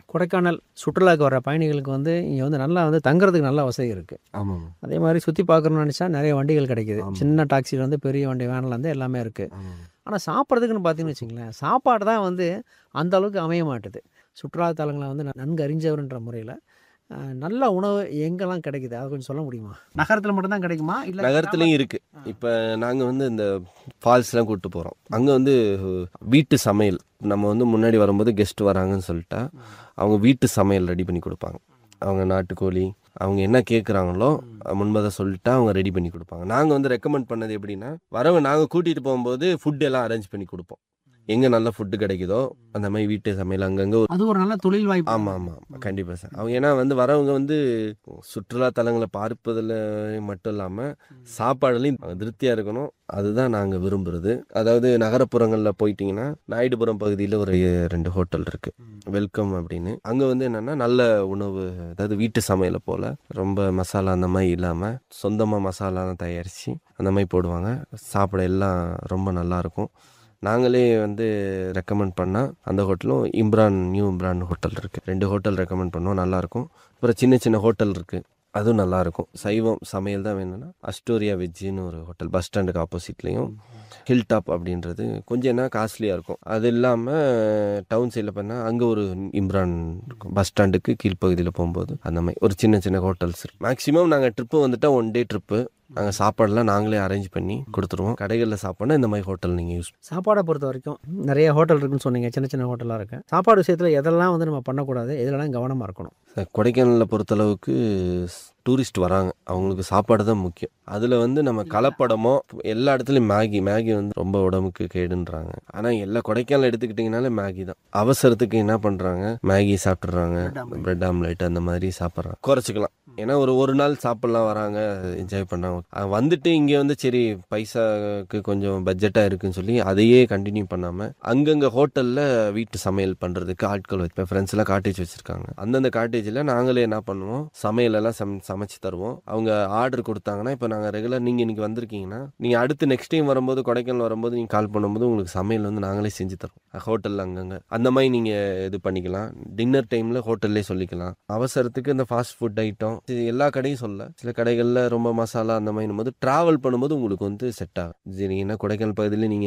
கொடைக்கானல் சுற்றுலாவுக்கு வர பயணிகளுக்கு வந்து இங்கே வந்து நல்லா வந்து தங்குறதுக்கு நல்ல வசதி இருக்குது ஆமாம் அதே மாதிரி சுற்றி பார்க்கணும்னு நினச்சா நிறைய வண்டிகள் கிடைக்குது ஆமா. சின்ன டாக்ஸிலேருந்து பெரிய வண்டி வேன்லேருந்து எல்லாமே இருக்குது ஆமாம் ஆனால் சாப்பிட்றதுக்குன்னு பார்த்தீங்கன்னு வச்சுங்களேன் சாப்பாடு தான் வந்து அந்த அளவுக்கு அமைய மாட்டுது சுற்றுலாத்தலங்களை வந்து நான் நன்கு அறிஞ்சவர்ன்ற முறையில் நல்ல உணவு எங்கெல்லாம் கிடைக்குது அதை கொஞ்சம் சொல்ல முடியுமா நகரத்தில் மட்டும்தான் கிடைக்குமா இல்லை நகரத்துலேயும் இருக்குது இப்போ நாங்கள் வந்து இந்த ஃபால்ஸ்லாம் கூப்பிட்டு போகிறோம் அங்கே வந்து வீட்டு சமையல் நம்ம வந்து முன்னாடி வரும்போது கெஸ்ட் வராங்கன்னு சொல்லிட்டா அவங்க வீட்டு சமையல் ரெடி பண்ணி கொடுப்பாங்க அவங்க நாட்டுக்கோழி அவங்க என்ன கேட்குறாங்களோ முன்பதை சொல்லிட்டா அவங்க ரெடி பண்ணி கொடுப்பாங்க நாங்கள் வந்து ரெக்கமெண்ட் பண்ணது எப்படின்னா வரவங்க நாங்கள் கூட்டிகிட்டு போகும்போது ஃபுட் எல்லாம் அரேஞ்ச் பண்ணி கொடுப்போம் எங்கே நல்ல ஃபுட்டு கிடைக்குதோ அந்த மாதிரி வீட்டு சமையல் அங்கங்கே அது ஒரு நல்ல தொழில் வாய்ப்பு ஆமாம் ஆமாம் கண்டிப்பாக சார் அவங்க ஏன்னா வந்து வரவங்க வந்து சுற்றுலா தலங்களை பார்ப்பதில் மட்டும் இல்லாமல் சாப்பாடுலையும் திருப்தியாக இருக்கணும் அதுதான் நாங்கள் விரும்புகிறது அதாவது நகரப்புறங்களில் போயிட்டீங்கன்னா நாயுடுபுரம் பகுதியில் ஒரு ரெண்டு ஹோட்டல் இருக்குது வெல்கம் அப்படின்னு அங்கே வந்து என்னென்னா நல்ல உணவு அதாவது வீட்டு சமையலை போல் ரொம்ப மசாலா அந்த மாதிரி இல்லாமல் சொந்தமாக மசாலாலாம் தயாரித்து அந்த மாதிரி போடுவாங்க சாப்பிட எல்லாம் ரொம்ப நல்லாயிருக்கும் நாங்களே வந்து ரெக்கமெண்ட் பண்ணால் அந்த ஹோட்டலும் இம்ரான் நியூ இம்ரான் ஹோட்டல் இருக்குது ரெண்டு ஹோட்டல் ரெக்கமெண்ட் பண்ணோம் நல்லாயிருக்கும் அப்புறம் சின்ன சின்ன ஹோட்டல் இருக்குது அதுவும் நல்லாயிருக்கும் சைவம் சமையல் தான் வேணும்னா அஸ்டோரியா வெஜ்ஜின்னு ஒரு ஹோட்டல் பஸ் ஸ்டாண்டுக்கு ஆப்போசிட்லேயும் ஹில் டாப் அப்படின்றது கொஞ்சம் என்ன காஸ்ட்லியாக இருக்கும் அது இல்லாமல் டவுன் சைடில் பண்ணால் அங்கே ஒரு இம்ரான் இருக்கும் பஸ் ஸ்டாண்டுக்கு கீழ்ப்பகுதியில் போகும்போது அந்த மாதிரி ஒரு சின்ன சின்ன ஹோட்டல்ஸ் இருக்கு மேக்ஸிமம் நாங்கள் ட்ரிப்பு வந்துட்டால் ஒன் டே ட்ரிப்பு நாங்கள் சாப்பாடெல்லாம் நாங்களே அரேஞ்ச் பண்ணி கொடுத்துருவோம் கடைகளில் சாப்பிட்னா இந்த மாதிரி ஹோட்டல் நீங்கள் யூஸ் சாப்பாடை பொறுத்த வரைக்கும் நிறைய ஹோட்டல் இருக்குன்னு சொன்னீங்க சின்ன சின்ன ஹோட்டலாக இருக்கு சாப்பாடு விஷயத்தில் எதெல்லாம் வந்து நம்ம பண்ணக்கூடாது எதெல்லாம் கவனமாக இருக்கணும் சார், கொடைக்கானலை பொறுத்தளவுக்கு டூரிஸ்ட் வராங்க அவங்களுக்கு சாப்பாடு தான் முக்கியம் அதில் வந்து நம்ம கலப்படமோ எல்லா இடத்துலையும் மேகி மேகி வந்து ரொம்ப உடம்புக்கு கேடுன்றாங்க ஆனால் எல்லா கொடைக்கானல் எடுத்துக்கிட்டிங்கனாலே மேகி தான் அவசரத்துக்கு என்ன பண்ணுறாங்க மேகி சாப்பிட்றாங்க பிரெட் ஆம்லேட் அந்த மாதிரி சாப்பிட்றாங்க குறைச்சிக்கலாம் ஏன்னா ஒரு ஒரு நாள் சாப்பிட்லாம் வராங்க என்ஜாய் பண்ணாங்க அஹ் வந்துட்டு இங்கே வந்து சரி பைசாக்கு கொஞ்சம் பட்ஜெட்டாக இருக்குன்னு சொல்லி அதையே கண்டினியூ பண்ணாமல் அங்கங்கே ஹோட்டலில் வீட்டு சமையல் பண்ணுறதுக்கு ஆட்கள் வைப்பேன் ஃப்ரெண்ட்ஸ் எல்லாம் காட்டேஜ் வச்சுருக்காங்க அந்தந்த காட்டேஜில் நாங்களே என்ன பண்ணுவோம் சமையலெல்லாம் சம் சமைச்சு தருவோம் அவங்க ஆர்டர் கொடுத்தாங்கன்னா இப்போ நாங்கள் ரெகுலர் நீங்கள் இன்னைக்கு வந்திருக்கீங்கன்னா நீங்கள் அடுத்து நெக்ஸ்ட் டைம் வரும்போது கொடைக்கானல் வரும்போது நீங்கள் கால் பண்ணும்போது உங்களுக்கு சமையல் வந்து நாங்களே செஞ்சு தரோம் ஹோட்டலில் அங்கங்கே அந்த மாதிரி நீங்கள் இது பண்ணிக்கலாம் டின்னர் டைமில் ஹோட்டல்லே சொல்லிக்கலாம் அவசரத்துக்கு இந்த ஃபாஸ்ட் ஃபுட் ஐட்டம் இது எல்லா கடையும் சொல்ல சில கடைகளில் ரொம்ப மசாலா அந்த மாதிரி போது ட்ராவல் பண்ணும்போது உங்களுக்கு வந்து செட் ஆகும் சரி என்ன கொடைக்கானல் பகுதியில் நீங்கள்